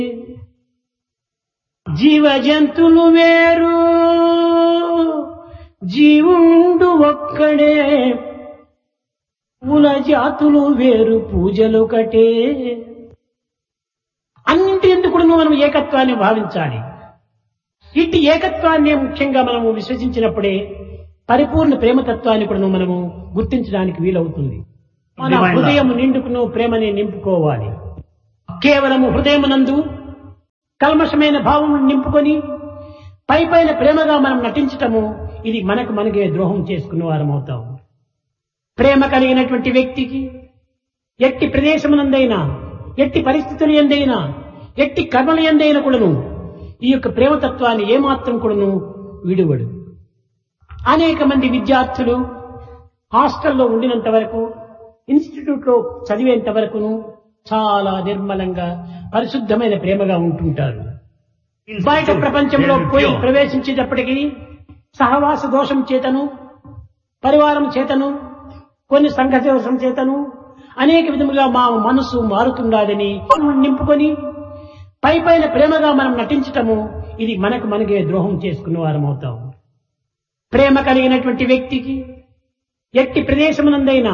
జీవ జంతులు వేరు జీవుండు ఒక్కడే కుల జాతులు వేరు పూజలు కటే అన్నింటి ఎందుకు మనం ఏకత్వాన్ని భావించాలి ఇట్టి ఏకత్వాన్ని ముఖ్యంగా మనము విశ్వసించినప్పుడే పరిపూర్ణ ప్రేమతత్వాన్ని కూడా మనము గుర్తించడానికి వీలవుతుంది మన Divine love. హృదయం నిండుకును ప్రేమని నింపుకోవాలి కేవలము హృదయమునందు కల్మషమైన భావం నింపుకొని పై పైన ప్రేమగా మనం నటించటము ఇది మనకు మనకే ద్రోహం చేసుకున్న వారం అవుతాం ప్రేమ కలిగినటువంటి వ్యక్తికి ఎట్టి ప్రదేశమునందైనా ఎట్టి పరిస్థితులు ఎందైనా ఎట్టి కర్మల ఎందైనా కూడాను ఈ యొక్క ప్రేమతత్వాన్ని ఏమాత్రం కూడాను విడువడు అనేక మంది విద్యార్థులు హాస్టల్లో ఉండినంత వరకు ఇన్స్టిట్యూట్ లో చదివేంత వరకును చాలా నిర్మలంగా పరిశుద్ధమైన ప్రేమగా ఉంటుంటారు బయట ప్రపంచంలో పోయి ప్రవేశించేటప్పటికీ సహవాస దోషం చేతను పరివారం చేతను కొన్ని సంఘ దోషం చేతను అనేక విధములుగా మా మనసు మారుతుండాలని నింపుకొని పై పైన ప్రేమగా మనం నటించటము ఇది మనకు మనకే ద్రోహం చేసుకున్న వారం అవుతాం ప్రేమ కలిగినటువంటి వ్యక్తికి ఎట్టి ప్రదేశమునందైనా